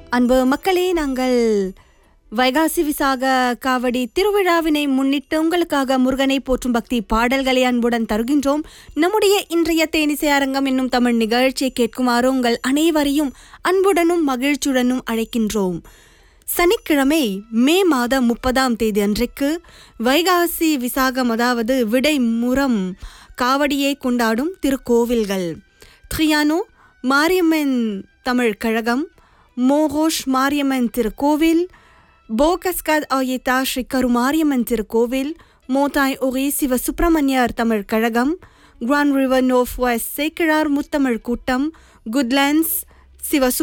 அன்பு மக்களே நாங்கள் வைகாசி விசாக காவடி திருவிழாவினை முன்னிட்டு உங்களுக்காக முருகனை போற்றும் பக்தி பாடல்களை அன்புடன் தருகின்றோம் நம்முடைய இன்றைய தேனிசை அரங்கம் என்னும் தமிழ் நிகழ்ச்சியை கேட்குமாறு உங்கள் அனைவரையும் அன்புடனும் மகிழ்ச்சியுடனும் அழைக்கின்றோம் சனிக்கிழமை மே மாதம் முப்பதாம் தேதி அன்றைக்கு வைகாசி விசாகம் அதாவது விடைமுறம் காவடியை கொண்டாடும் திருக்கோவில்கள் த்ரியானோ மாரியம்மன் தமிழ் கழகம் மோகோஷ் மாரியம்மன் திருக்கோவில் போகஸ்காத் ஆயித்தா ஸ்ரீ கருமாரியம்மன் திருக்கோவில் மோதாய் ஒரே சிவ சுப்பிரமணியர் தமிழ் கழகம் கிராண்ட் ரிவர் நோஃப் வெஸ்ட் சேக்கிழார் முத்தமிழ் கூட்டம் குட்லேண்ட்ஸ் சிவ